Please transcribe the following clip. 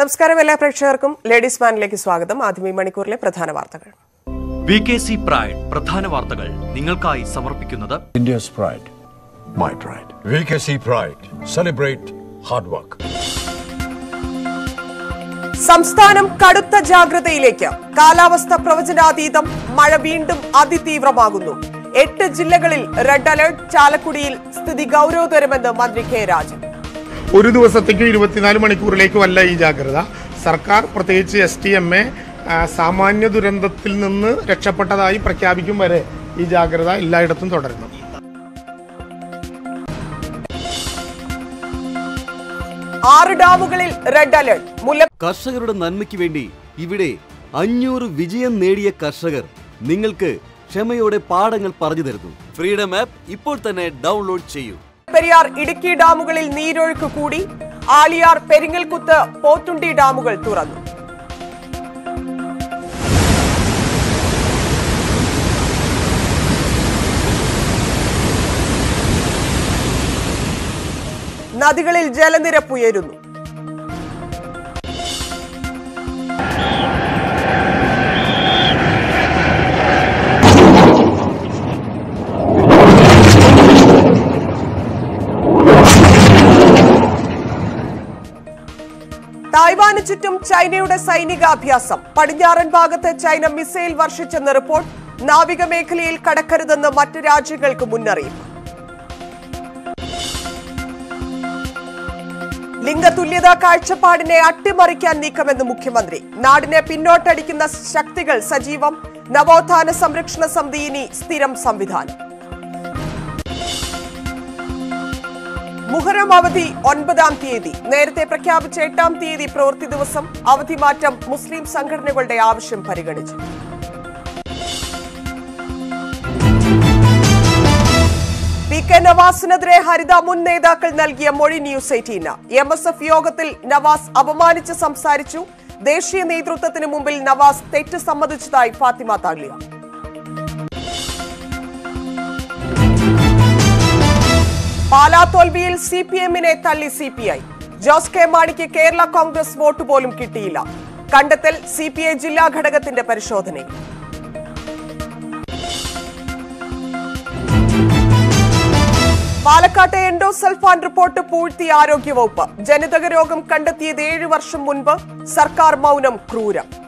നമസ്കാരം എല്ലാ പ്രേക്ഷകർക്കും ലേഡീസ് മാനിലേക്ക് സ്വാഗതം ആദ്യം ഈ മണിക്കൂറിലെ പ്രധാന വാർത്തകൾ വി കെ സി പ്രൈഡ് പ്രധാന വാർത്തകൾ നിങ്ങൾക്കായി സമർപ്പിക്കുന്നത് India's pride, my pride. VKC Pride. Celebrate hard work. സംസ്ഥാനം കടുത്ത ജാഗ്രതയിലേക്ക് കാലാവസ്ഥ പ്രവചനാതീതം മഴ വീണ്ടും അതിതീവ്രമാകുന്നു എട്ട് ജില്ലകളിൽ റെഡ് അലർട്ട് ചാലക്കുടിയിൽ സ്ഥിതി ഗൗരവതരമെന്ന് മന്ത്രി കെ രാജൻ ഒരു ദിവസത്തേക്കും ഇരുപത്തിനാല് മണിക്കൂറിലേക്കും അല്ല ഈ ജാഗ്രത സർക്കാർ പ്രത്യേകിച്ച് എസ് ടി എം എ സാമാന്യ ദുരന്തത്തിൽ നിന്ന് രക്ഷപ്പെട്ടതായി പ്രഖ്യാപിക്കും വരെ ഈ ജാഗ്രത എല്ലായിടത്തും തുടരണം ആറ് ഡാമുകളിൽ റെഡ് അലർട്ട് മുല്ല കർഷകരുടെ നന്മയ്ക്ക് വേണ്ടി ഇവിടെ അഞ്ഞൂറ് വിജയം നേടിയ കർഷകർ നിങ്ങൾക്ക് ക്ഷമയോടെ പാഠങ്ങൾ പറഞ്ഞു തരുന്നു ഫ്രീഡം ആപ്പ് ഇപ്പോൾ തന്നെ ഡൗൺലോഡ് ചെയ്യൂ പെരിയാർ ഇടുക്കി ഡാമുകളിൽ നീരൊഴുക്ക് കൂടി ആളിയാർ പെരിങ്ങൽകുത്ത് പോത്തുണ്ടി ഡാമുകൾ തുറന്നു നദികളിൽ ജലനിരപ്പ് ഉയരുന്നു തായ്വാന് ചുറ്റും ചൈനയുടെ സൈനികാഭ്യാസം പടിഞ്ഞാറൻ ഭാഗത്ത് ചൈന മിസൈൽ വർഷിച്ചെന്ന റിപ്പോർട്ട് നാവിക മേഖലയിൽ കടക്കരുതെന്ന് മറ്റ് രാജ്യങ്ങൾക്ക് മുന്നറിയിപ്പ് ലിംഗതുല്യതാ കാഴ്ചപ്പാടിനെ അട്ടിമറിക്കാൻ നീക്കമെന്ന് മുഖ്യമന്ത്രി നാടിനെ പിന്നോട്ടടിക്കുന്ന ശക്തികൾ സജീവം നവോത്ഥാന സംരക്ഷണ സമിതി ഇനി സ്ഥിരം സംവിധാനം മുഹറം അവധി ഒൻപതാം തീയതി നേരത്തെ പ്രഖ്യാപിച്ച എട്ടാം തീയതി പ്രവൃത്തി ദിവസം അവധി മാറ്റം മുസ്ലിം സംഘടനകളുടെ ആവശ്യം പരിഗണിച്ചു പി കെ നവാസിനെതിരെ ഹരിത മുൻ നേതാക്കൾ നൽകിയ മൊഴി news eighteen M S F യോഗത്തിൽ നവാസ് അപമാനിച്ച് സംസാരിച്ചു ദേശീയ നേതൃത്വത്തിന് മുമ്പിൽ നവാസ് തെറ്റ് സമ്മതിച്ചതായി ഫാത്തിമ താലിയ പാലാ തോൽവിയിൽ സി പി എമ്മിനെ തള്ളി C P I Jose K മാണിക്ക് കേരള കോൺഗ്രസ് വോട്ട് പോലും കിട്ടിയില്ല കണ്ടെത്തൽ സി പി ഐ ജില്ലാ ഘടകത്തിന്റെ പരിശോധനയിൽ പാലക്കാട്ടെ എൻഡോസൾഫാൻ റിപ്പോർട്ട് പൂഴ്ത്തി ആരോഗ്യവകുപ്പ് ജനിതക രോഗം കണ്ടെത്തിയത് ഏഴു വർഷം മുൻപ് സർക്കാർ മൗനം ക്രൂരം